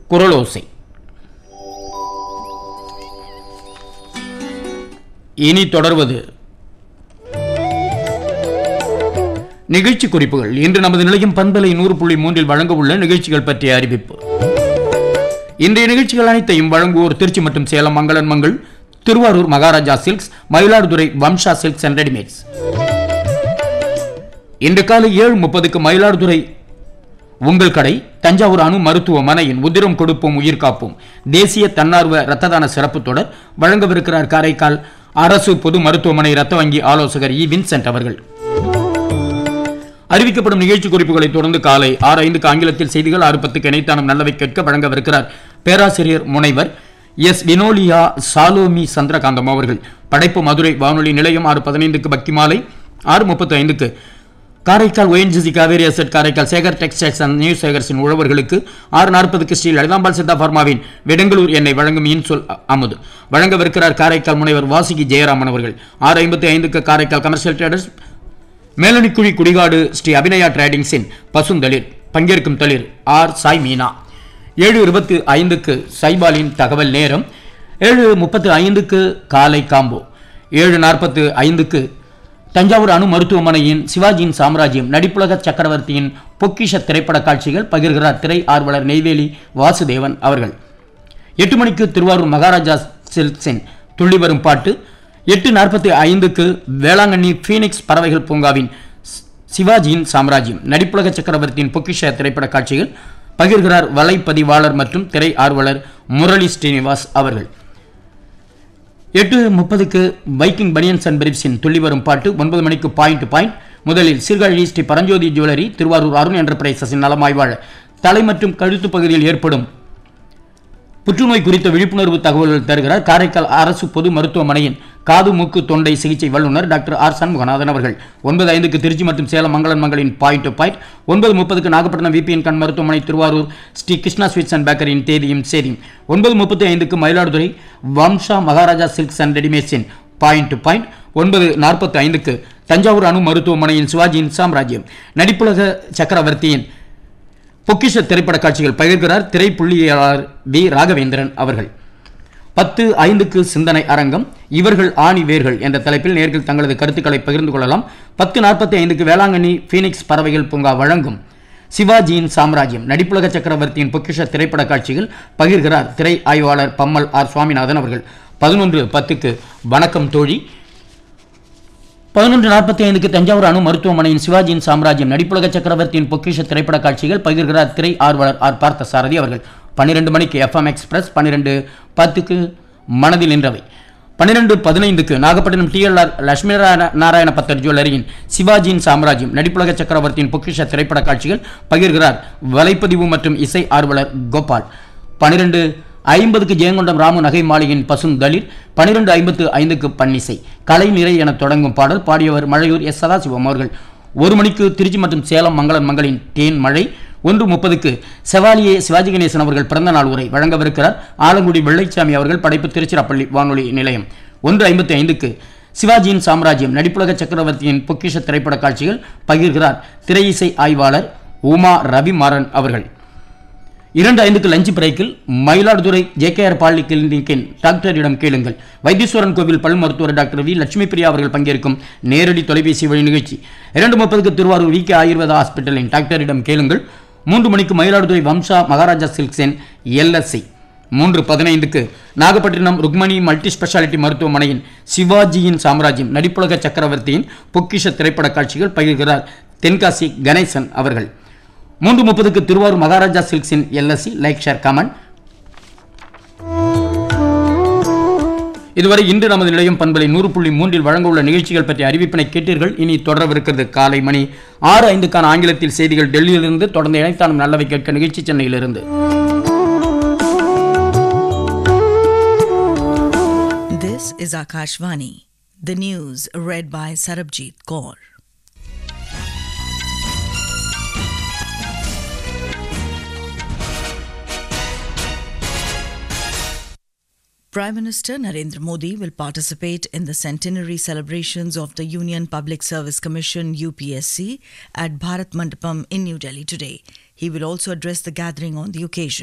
குரலோசை இனி தொடர்வது நிகழ்ச்சி குறிப்புகள் இன்று நமது நிலையம் பண்பலை நூறு புள்ளி மூன்றில் வழங்க உள்ள நிகழ்ச்சிகள் பற்றிய அறிவிப்பு இன்றைய நிகழ்ச்சிகள் அனைத்தையும் வழங்குவோர் திருச்சி மற்றும் சேலம் மங்களன் Mangal Thiruvarur Maharaja Silks Mayiladuthurai Vamsa Silks and Readymades இன்று காலை ஏழு முப்பதுக்கு மயிலாடுதுறை உங்கள் கடை தஞ்சாவூர் அணு மருத்துவமனையின் உதிரம் கொடுப்போம் உயிர் காப்போம் தேசிய தன்னார்வ இரத்த தான சிறப்பு தொடர் வழங்கவிருக்கிறார் காரைக்கால் அரசு பொது மருத்துவமனை இரத்த வங்கி ஆலோசகர் இ வின்சென்ட் அவர்கள் அறிவிக்கப்படும் நிகழ்ச்சி குறிப்புகளை தொடர்ந்து காலை ஆறு ஐந்துக்கு ஆங்கிலத்தில் செய்திகள் ஆறு பத்துக்கு இணைத்தானம் நல்லவை கேட்க வழங்கவிருக்கிறார் பேராசிரியர் முனைவர் எஸ் வினோலியா சாலோமி சந்திரகாந்தம் அவர்கள் படைப்பு மதுரை வானொலி நிலையம் ஆறு பதினைந்துக்கு பக்தி மாலை ஆறு முப்பத்தி ஐந்துக்கு Karaikal ONGC Cauvery asset Karaikal Sekar Textiles and New சேகர்ஸின் உழவர்களுக்கு ஆறு நாற்பதுக்கு ஸ்ரீ லலிதாம்பாள் சித்தா ஃபார்மாவின் வெடங்களூர் எண்ணெய் வழங்கும் இன்சொல் அ- அமுது வழங்கவிருக்கிறார் காரைக்கால் முனைவர் வாசுகி ஜெயராமன் அவர்கள் ஆறு ஐம்பத்தி ஐந்துக்கு காரைக்கால் கமர்ஷியல் ட்ரேடர்ஸ் மேலணிக்குழி குடிகாடு ஸ்ரீ அபிநயா டிரேடிங்ஸின் பசுந்தளிர் பங்கேற்கும் தளிர் ஆர் சாய் மீனா ஏழு இருபத்தி ஐந்துக்கு சைபாலின் தகவல் நேரம் ஏழு முப்பத்து ஐந்துக்கு காலை காம்போ ஏழு நாற்பத்து ஐந்துக்கு தஞ்சாவூர் அணு மருத்துவமனையின் சிவாஜியின் சாம்ராஜ்யம் நடிப்புலக சக்கரவர்த்தியின் பொக்கிஷ திரைப்பட காட்சிகள் பகிர்கிறார் திரை ஆர்வலர் நெய்வேலி வாசுதேவன் அவர்கள் எட்டு மணிக்கு திருவாரூர் மகாராஜா சில்க்ஸின் துள்ளி வரும் பாட்டு எட்டு நாற்பத்தி ஐந்துக்கு வேளாங்கண்ணி ஃபீனிக்ஸ் பறவைகள் பூங்காவின் சி- சிவாஜியின் சாம்ராஜ்யம் நடிப்புலக சக்கரவர்த்தியின் பொக்கிஷ திரைப்பட காட்சிகள் பகிர்கிறார் வலைப்பதிவாளர் மற்றும் திரை ஆர்வலர் முரளி ஸ்ரீனிவாஸ் அவர்கள் எட்டு முப்பதுக்கு பைக்கிங் பனியன்ஸ் அண்ட் பிரிப்ஸின் துள்ளி வரும் பாட்டு ஒன்பது மணிக்கு பாயிண்ட் டு பாயிண்ட் முதலில் சீர்காழி ஸ்ரீ பரஞ்சோதி ஜுவல்லரி திருவாரூர் அருண் என்டர்பிரைசஸின் நலமாய்வாழ தலை மற்றும் கழுத்து பகுதியில் ஏற்படும் புற்றுநோய் குறித்த விழிப்புணர்வு தகவல்கள் தருகிறார் காரைக்கால் அரசு பொது மருத்துவமனையின் காது மூக்கு தொண்டை சிகிச்சை வல்லுநர் டாக்டர் ஆர் சண்முகநாதன் அவர்கள் ஒன்பது ஐந்துக்கு திருச்சி மற்றும் சேலம் மங்களன் மங்களின் பாயிண்ட் டு பாயிண்ட் ஒன்பது முப்பதுக்கு நாகப்பட்டினம் விபிஎன் கண் மருத்துவமனை திருவாரூர் ஸ்ரீ கிருஷ்ணா ஸ்வீட்ஸ் அண்ட் பேக்கரியின் தேதியும் சேதியும் ஒன்பது முப்பத்தி ஐந்துக்கு மயிலாடுதுறை வம்சா மகாராஜா சில்க்ஸ் அண்ட் ரெடிமேட்ஸின் பாயிண்ட் டு பாயிண்ட் ஒன்பது நாற்பத்தி ஐந்துக்கு தஞ்சாவூர் அணு மருத்துவமனையின் சிவாஜியின் சாம்ராஜ்யம் நடிப்புலக சக்கரவர்த்தியின் பொக்கிஷ திரைப்பட காட்சிகள் பகிர்கிறார் திரைப்புள்ளியாளர் வி ராகவேந்திரன் அவர்கள் பத்து ஐந்துக்கு சிந்தனை அரங்கம் இவர்கள் ஆணி வேர்கள் என்ற தலைப்பில் நேர்கள் தங்களது கருத்துக்களை பகிர்ந்து கொள்ளலாம் பத்து நாற்பத்தி ஐந்துக்கு வேளாங்கண்ணி ஃபீனிக்ஸ் பறவைகள் பூங்கா வழங்கும் சிவாஜியின் சாம்ராஜ்யம் நடிப்புலக சக்கரவர்த்தியின் பொக்கிஷ திரைப்பட காட்சிகள் பகிர்கிறார் திரை ஆய்வாளர் பம்மல் ஆர் சுவாமிநாதன் அவர்கள் பதினொன்று பத்துக்கு வணக்கம் தோழி பதினொன்று நாற்பத்தி ஐந்துக்கு தஞ்சாவூர் அணு மருத்துவமனையின் சிவாஜியின் சாம்ராஜ்யம் நடிப்புலக சக்கரவர்த்தியின் பொக்கிஷ திரைப்பட காட்சிகள் பகிர்கிறார் திரை ஆர்வலர் ஆர் பார்த்த சாரதி அவர்கள் பன்னிரெண்டு மணிக்கு எஃப்எம் எக்ஸ்பிரஸ் பன்னிரெண்டு பத்துக்கு மனதில் நின்றவை பன்னிரெண்டு பதினைந்துக்கு நாகப்பட்டினம் டிஎல்ஆர் லட்சுமி நாராயண- நாராயண பத்தர் ஜுவல்லரியின் சிவாஜியின் சாம்ராஜ்யம் நடிப்புலக சக்கரவர்த்தியின் பொக்கிஷ திரைப்பட காட்சிகள் பகிர்கிறார் வலைப்பதிவு மற்றும் இசை ஆர்வலர் கோபால் பன்னிரெண்டு ஐம்பதுக்கு ஜெயங்கொண்டம் ராமு நகை மாளிகையின் பசுந்தளிர் பன்னிரெண்டு ஐம்பத்து ஐந்துக்கு பன்னிசை கலை நிறை என தொடங்கும் பாடல் பாடியவர் மழையூர் எஸ் சதாசிவம் அவர்கள் ஒரு மணிக்கு திருச்சி மற்றும் சேலம் மங்களன் மங்களின் தேன் மழை ஒன்று முப்பதுக்கு செவாலியே சிவாஜி கணேசன் அவர்கள் பிறந்த நாள் உரை வழங்கவிருக்கிறார் ஆலங்குடி வெள்ளைச்சாமி அவர்கள் படைப்பு திருச்சிராப்பள்ளி வானொலி நிலையம் ஒன்று ஐம்பத்தி ஐந்துக்கு சிவாஜியின் சாம்ராஜ்யம் நடிப்புலக சக்கரவர்த்தியின் பொக்கிஷ திரைப்பட காட்சிகள் பகிர்கிறார் திரையிசை ஆய்வாளர் உமா ரவிமாறன் அவர்கள் இரண்டு ஐந்துக்கு லஞ்ச் பிரேக்கில் மயிலாடுதுறை ஜேகேஆர் பாலி கிளினிக்கின் டாக்டரிடம் கேளுங்கள் வைத்தீஸ்வரன் கோவில் பல் மருத்துவர் டாக்டர் வி லட்சுமி பிரியா அவர்கள் பங்கேற்கும் நேரடி தொலைபேசி வழி நிகழ்ச்சி இரண்டு முப்பதுக்கு திருவாரூர் வி கே ஆயுர்வேத ஹாஸ்பிட்டலின் டாக்டரிடம் கேளுங்கள் மூன்று மணிக்கு மயிலாடுதுறை வம்சா மகாராஜா சில்க்ஸின் எல்எஸ்சி மூன்று பதினைந்துக்கு நாகப்பட்டினம் ருக்மணி மல்டி ஸ்பெஷாலிட்டி மருத்துவமனையின் சிவாஜியின் சாம்ராஜ்யம் நடிப்புலக சக்கரவர்த்தியின் பொக்கிஷ திரைப்பட காட்சிகள் பகிர்கிறார் தென்காசி கணேசன் அவர்கள் மூன்று முப்பதுக்கு திருவாரூர் மகாராஜா சில்க்ஸின் எல்எஸ்சி லைக் ஷேர் கமெண்ட் இதுவரை இன்று நமது நிலையம் பண்பலை நூறு புள்ளி மூன்றில் வழங்க உள்ள நிகழ்ச்சிகள் பற்றிய அறிவிப்பினை கேட்டீர்கள் இனி தொடரவிருக்கிறது காலை மணி ஆறு ஐந்துக்கான ஆங்கிலத்தில் செய்திகள் டெல்லியிலிருந்து தொடர்ந்து இணைத்தானும் நல்லவை கேட்க நிகழ்ச்சி சென்னையிலிருந்து This is Akashvani. The news read by Sarabjit Kaur. Prime Minister Narendra Modi will participate in the centenary celebrations of the Union Public Service Commission UPSC at Bharat Mandapam in New Delhi today. He will also address the gathering on the occasion.